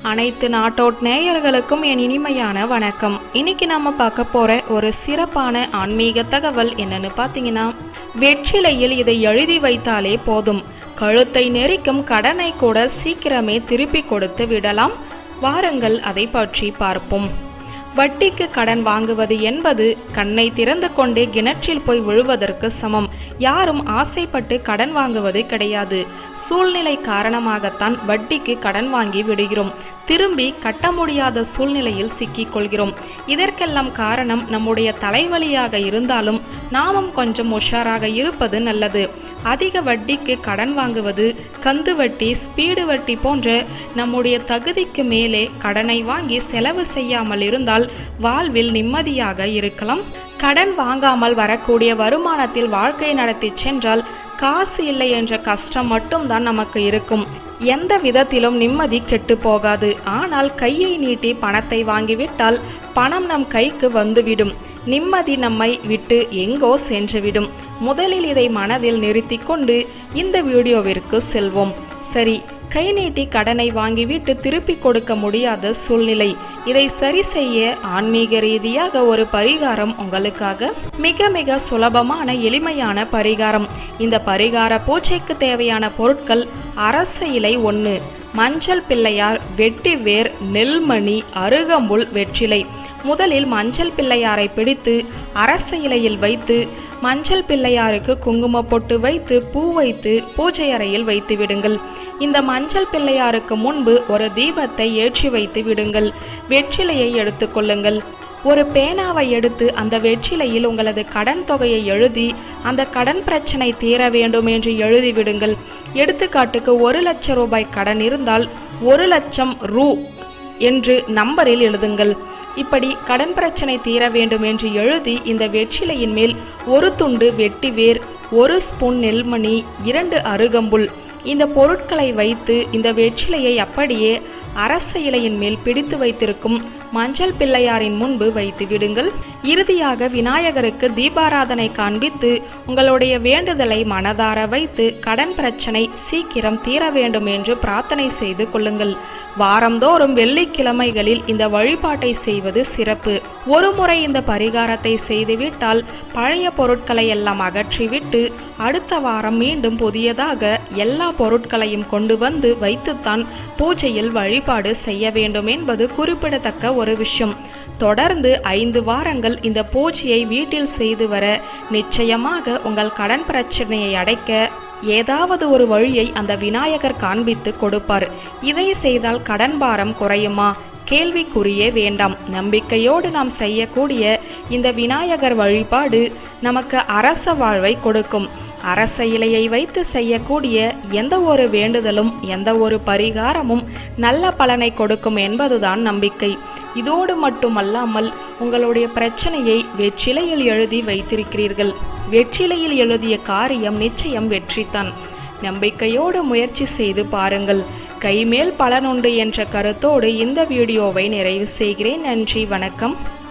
அனைத்து நாட்டோட் நேயர்களுக்கும் என் இனிமையான வணக்கம் இன்னைக்கு நாம பார்க்க போற ஒரு சிறப்பான ஆன்மீக தகவல் என்னன்னு பார்த்தீங்கன்னா வெற்றிலையில் இதை எழுதி வைத்தாலே போதும் கழுத்தை நெரிக்கும் கடனை கூட சீக்கிரமே திருப்பி கொடுத்து விடலாம் வாருங்கள் அதை பற்றி பார்ப்போம் வட்டிக்கு கடன் வாங்குவது என்பது கண்ணை திறந்து கொண்டே கிணற்றில் போய் விழுவதற்கு சமம் யாரும் ஆசைப்பட்டு கடன் வாங்குவது கிடையாது சூழ்நிலை காரணமாகத்தான் வட்டிக்கு கடன் வாங்கி விடுகிறோம் திரும்பி கட்ட முடியாத சூழ்நிலையில் சிக்கிக் கொள்கிறோம் இதற்கெல்லாம் காரணம் நம்முடைய தலைவலியாக இருந்தாலும் நாமும் கொஞ்சம் உஷாராக இருப்பது நல்லது அதிக வட்டிக்கு கடன் வாங்குவது கந்து வட்டி ஸ்பீடு வட்டி போன்ற நம்முடைய தகுதிக்கு மேலே கடனை வாங்கி செலவு செய்யாமல் இருந்தால் வாழ்வில் நிம்மதியாக இருக்கலாம் கடன் வாங்காமல் வரக்கூடிய வருமானத்தில் வாழ்க்கை நடத்தி சென்றால் காசு இல்லை என்ற கஷ்டம் மட்டும்தான் நமக்கு இருக்கும் எந்த விதத்திலும் நிம்மதி கெட்டு போகாது ஆனால் கையை நீட்டி பணத்தை வாங்கிவிட்டால் பணம் நம் கைக்கு வந்துவிடும் நிம்மதி நம்மை விட்டு எங்கோ சென்றுவிடும் முதலில் இதை மனதில் நிறுத்தி கொண்டு இந்த வீடியோவிற்கு செல்வோம் சரி கை நீட்டி கடனை வாங்கிவிட்டு திருப்பி கொடுக்க முடியாத சூழ்நிலை இதை சரி செய்ய ஆன்மீக ரீதியாக ஒரு பரிகாரம் உங்களுக்காக மிக மிக சுலபமான எளிமையான பரிகாரம் இந்த பரிகார பூஜைக்கு தேவையான பொருட்கள் அரச இலை ஒன்று மஞ்சள் பிள்ளையார் வெட்டி வேர் நெல்மணி அருகம்புல் வெற்றிலை முதலில் மஞ்சள் பிள்ளையாரை பிடித்து அரச இலையில் வைத்து மஞ்சள் பிள்ளையாருக்கு குங்கும பொட்டு வைத்து பூ வைத்து பூஜை அறையில் வைத்து விடுங்கள் இந்த மஞ்சள் பிள்ளையாருக்கு முன்பு ஒரு தீபத்தை ஏற்றி வைத்து விடுங்கள் வெற்றிலையை எடுத்துக்கொள்ளுங்கள் ஒரு பேனாவை எடுத்து அந்த வெற்றிலையில் உங்களது கடன் தொகையை எழுதி அந்த கடன் பிரச்சனை தீர வேண்டும் என்று எழுதி விடுங்கள் எடுத்துக்காட்டுக்கு ஒரு லட்சம் ரூபாய் கடன் இருந்தால் ஒரு லட்சம் ரூ என்று நம்பரில் எழுதுங்கள் இப்படி கடன் பிரச்சனை தீர வேண்டும் என்று எழுதி இந்த வெற்றிலையின் மேல் ஒரு துண்டு வெட்டி வேர் ஒரு ஸ்பூன் நெல்மணி இரண்டு அருகம்புல் இந்த பொருட்களை வைத்து இந்த வெற்றிலையை அப்படியே அரச இலையின் மேல் பிடித்து வைத்திருக்கும் மஞ்சள் பிள்ளையாரின் முன்பு வைத்து விடுங்கள் இறுதியாக விநாயகருக்கு தீபாராதனை காண்பித்து உங்களுடைய வேண்டுதலை மனதார வைத்து கடன் பிரச்சனை சீக்கிரம் தீர வேண்டும் என்று பிரார்த்தனை செய்து கொள்ளுங்கள் வாரந்தோறும் வெள்ளிக்கிழமைகளில் இந்த வழிபாட்டை செய்வது சிறப்பு ஒரு முறை இந்த பரிகாரத்தை செய்துவிட்டால் பழைய பொருட்களை எல்லாம் அகற்றிவிட்டு அடுத்த வாரம் மீண்டும் புதியதாக எல்லா பொருட்களையும் கொண்டு வந்து வைத்துத்தான் பூஜையில் வழிபாடு செய்ய வேண்டும் என்பது குறிப்பிடத்தக்க ஒரு விஷயம் தொடர்ந்து ஐந்து வாரங்கள் இந்த பூஜையை வீட்டில் செய்து வர நிச்சயமாக உங்கள் கடன் பிரச்சனையை அடைக்க ஏதாவது ஒரு வழியை அந்த விநாயகர் காண்பித்து கொடுப்பார் இதை செய்தால் கடன் பாரம் குறையுமா கேள்விக்குறியே வேண்டாம் நம்பிக்கையோடு நாம் செய்யக்கூடிய இந்த விநாயகர் வழிபாடு நமக்கு அரச வாழ்வை கொடுக்கும் அரச இலையை வைத்து செய்யக்கூடிய எந்த ஒரு வேண்டுதலும் எந்த ஒரு பரிகாரமும் நல்ல பலனை கொடுக்கும் என்பதுதான் நம்பிக்கை இதோடு மட்டுமல்லாமல் உங்களுடைய பிரச்சனையை வெற்றிலையில் எழுதி வைத்திருக்கிறீர்கள் வெற்றிலையில் எழுதிய காரியம் நிச்சயம் வெற்றிதான் நம்பிக்கையோடு முயற்சி செய்து பாருங்கள் கைமேல் பலனுண்டு என்ற கருத்தோடு இந்த வீடியோவை நிறைவு செய்கிறேன் நன்றி வணக்கம்